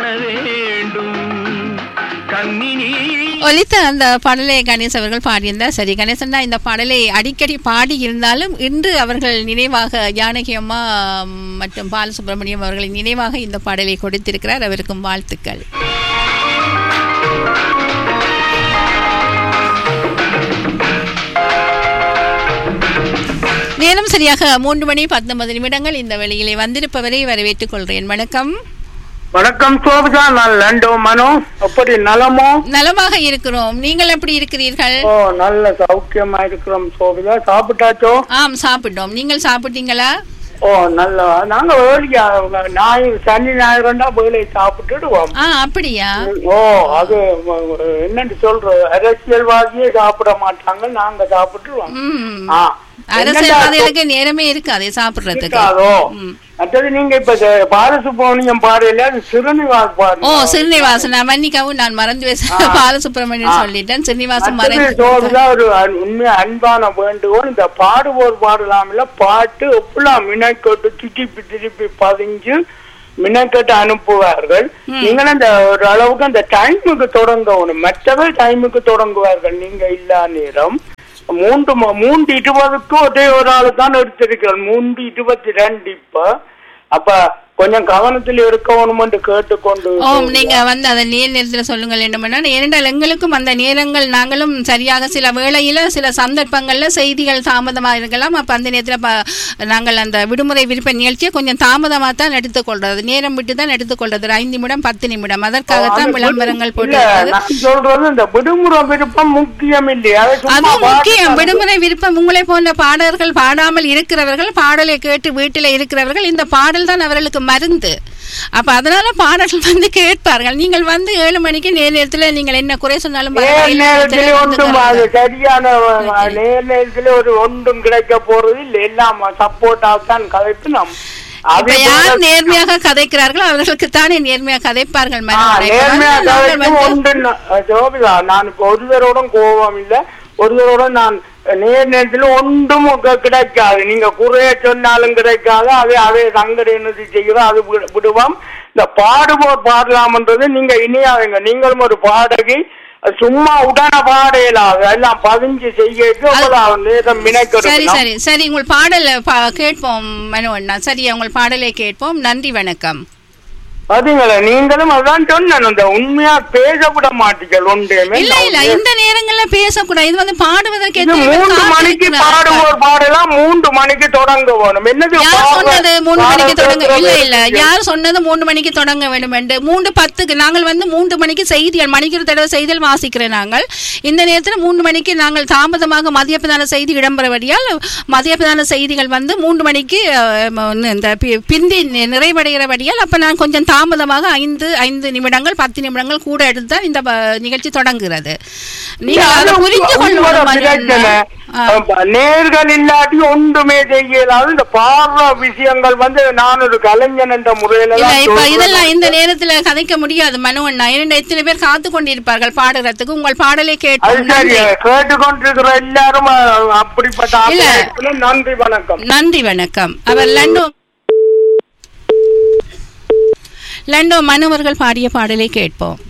வேண்டும் கண்ணினி ஒலித்த அந்த பாடலை கணேஷ் அவர்கள் பாடியிருந்தார் சரி கணேசன் தான் இந்த பாடலை அடிக்கடி பாடி இருந்தாலும் இன்று அவர்கள் நினைவாக ஜானகி அம்மா மற்றும் பாலசுப்ரமணியம் அவர்களின் நினைவாக இந்த பாடலை கொடுத்திருக்கிறார் அவருக்கும் வாழ்த்துக்கள் நேரம் சரியாக மூன்று மணி பத்தொன்பது நிமிடங்கள் இந்த வெளியிலே வந்திருப்பவரை வரவேற்றுக் கொள்கிறேன் வணக்கம் வணக்கம் சோபிதா நான் லண்டோ மனோ எப்படி நலமோ நலமாக இருக்கிறோம் நீங்கள் எப்படி இருக்கிறீர்கள் ஓ நல்ல சௌக்கியமா இருக்கிறோம் சோபிதா சாப்பிட்டாச்சோ ஆம் சாப்பிட்டோம் நீங்கள் சாப்பிட்டீங்களா ஓ நல்ல நாங்க வேலையா ஞாயிறு சனி ஞாயிறுண்டா வேலையை சாப்பிட்டுடுவோம் ஆ அப்படியா ஓ அது அஹ், என்னன்னு சொல்ற அரசியல்வாதியே சாப்பிட மாட்டாங்க நாங்க சாப்பிட்டுருவோம் ம் ஆ அரசியல்வாதிகளுக்கு நேரமே இருக்கு அதை சாப்பிடுறதுக்கு இருக்காதோ ம். மற்றது நீங்க இப்ப இந்த பாலசுப்ரமணியம் பாடல அது சிறுநிவாஸ் ஓ பாடு ஸ்ரீனிவாசன் நான் மன்னிக்கவும் நான் மறந்து பேச பாலசுப்ரமணியன் சொல்லிட்டேன் ஸ்ரீனிவாசன் மற்றது மறந்து சோழதா ஒரு அன்- உண்மையா அன்பான வேண்டுகோள் இந்த பாடுவோர் பாடலாம்ல பாட்டு எப்பலாம் மினக்கட்டு திருப்பி திருப்பி பதிஞ்சு மினக்கட்டு அனுப்புவார்கள் நீங்களும் அந்த ஒரு அளவுக்கு அந்த டைமுக்கு தொடங்கணும் மற்றவர் டைமுக்கு தொடங்குவார்கள் நீங்க இல்லா நேரம் மூன்று ம- மூன்று இருபதுக்கு ஒரே ஒரு ஆளு தான் எடுத்திருக்கிறார் மூன்று இருபத்தி ரெண்டு இப்ப அப்ப கொஞ்சம் கவனத்தில் இருக்கணும் என்று கேட்டுக்கொண்டு ஓம் நீங்க வந்து அதை நேர் நேரத்தில் சொல்லுங்கள் என்னமென்னா ஏனென்றால் எங்களுக்கும் அந்த நேரங்கள் நாங்களும் சரியாக சில வேளையில சில சந்தர்ப்பங்கள்ல செய்திகள் தாமதமாக இருக்கலாம் அப்ப அந்த நேரத்தில் ப- நாங்கள் அந்த விடுமுறை விருப்ப நிகழ்ச்சியை கொஞ்சம் தாமதமாக தான் எடுத்துக்கொள்றது நேரம் விட்டு தான் எடுத்துக்கொள்றது ஒரு ஐந்து நிமிடம் பத்து நிமிடம் அதற்காகத்தான் அந்த விளம்பரங்கள் விடு- போட்டு இல்ல, இருக்கிறது. நான் சொல்றது இந்த விடுமுறை விருப்பம் முக்கியம் இல்லையா அதை சும்மா அது முக்கியம் பாட்டு- விடுமுறை விருப்பம் உங்களை போன்ற பாடகர்கள் பாடாமல் இருக்கிறவர்கள் பாடலை கேட்டு வீட்டில் இருக்கிறவர்கள் இந்த பாடல் தான் அவர்களுக்கு மருந்து அப்ப அதனால பாடல்கள் வந்து கேட்பார்கள் நீங்கள் வந்து ஏழு மணிக்கு நேர் நேரத்துல நீங்கள் என்ன குறை சொன்னாலும் நேர் பரவாயில்லை, நேரத்திலே வந்து ஒன்றும் அது கலந்து. சரியான அஹ், நேர் நேரத்திலே ஒரு ஒன்றும் கிடைக்க போறது இல்லை எல்லாம் சப்போர்ட்டா தான் கதைப்பு நம் இப்ப அதே யார் போல- நேர்மையாக கதைக்கிறார்களோ அவர்களுக்கு தானே நேர்மையாக கதைப்பார்கள் ஆ, மனோரை. நேர்மையா நாங்கள் கதைக்கும் வந்து- ஒன்று ந- அஹ், ஜோபிதா நான் இப்ப ஒருவரோட கோபம் இல்ல ஒருவரோட நான் நேர் நேரத்தில் ஒன்றும் உங்க கிடைக்காது நீங்க குறைய சொன்னாலும் கிடைக்காது அதே அதே சங்கட என்னது செய்கிறோம் அது விடு- விடுவோம் இந்த பாடுவோர் பாடலாம்ன்றது நீங்க இனியாதுங்க நீங்களும் ஒரு பாடகி அது சும்மா உடனே பாட இயலாது எல்லாம் பதிஞ்சு செய்ய நேரம் சரி மினைக்கணும் சரி சரி உங்கள் பாடலை பா- கேட்போம் மனோ அண்ணா சரி உங்கள் பாடலை கேட்போம் நன்றி வணக்கம் பாத்தீங்களா நீங்களும் அதான் சொன்னேன் இந்த உண்மையா பேச விட மாட்டீங்கள் ஒன்றையுமே இல்ல இல்ல இந்த நேரங்கள்ல பேசக்கூடாது இது வந்து பாடுவதற்கு இது எத்தனை பேர் மூன்று மணிக்கு காத்திருக்கிறார்கள். பாடுவோர் பாடலாம் மூன்று மணிக்கு தொடங்க வேணும் என்னது யார் பாட- சொன்னது மூணு மணிக்கு பாட தொடங்க இல்ல இல்ல சொல்றது? யார் சொன்னது மூணு மணிக்கு தொடங்க வேண்டும் என்று மூன்று பத்துக்கு நாங்கள் வந்து மூன்று மணிக்கு செய்திகள் மணிக்கு ஒரு தடவை செய்திகள் வாசிக்கிறேன் நாங்கள் இந்த நேரத்தில் மூன்று மணிக்கு நாங்கள் தாமதமாக மதிய பிரதான செய்தி இடம்பெறவடியால் மதிய பிரதான செய்திகள் வந்து மூன்று மணிக்கு அஹ், ம- இந்த பி- பிந்தி நி- நிறைவடைகிறபடியால் அப்ப நான் கொஞ்சம் தாமதமாக ஐந்து ஐந்து நிமிடங்கள் பத்து நிமிடங்கள் கூட எடுத்து தான் இந்த ப- நிகழ்ச்சி தொடங்குகிறது நீங்கள் அதை அது புரிந்து உங்களோட கொள்ளும் பிரச்சனை. அப்ப நேர்கள் இல்லாட்டி ஒன்றுமே செய்யலாது இந்த பாடுற விஷயங்கள் வந்து நான் ஒரு கலைஞன் என்ற முறையில இல்ல தான் இப்ப சொல்றேன். இதெல்லாம் இந்த நேரத்துல கதைக்க முடியாது மனு அண்ணா இரண்டு எத்தனை பேர் காத்து கொண்டிருப்பார்கள் பாடுறதுக்கு உங்கள் பாடலை அது கேட்டு சரி கேட்டுக்கொண்டிருக்கிற எல்லாரும் அஹ், அப்படிப்பட்ட இல்ல. ஆட்களுக்கு நன்றி வணக்கம் நன்றி வணக்கம் அவர் லண்டோ லண்டோ மனு அவர்கள் பாடிய பாடலை கேட்போம்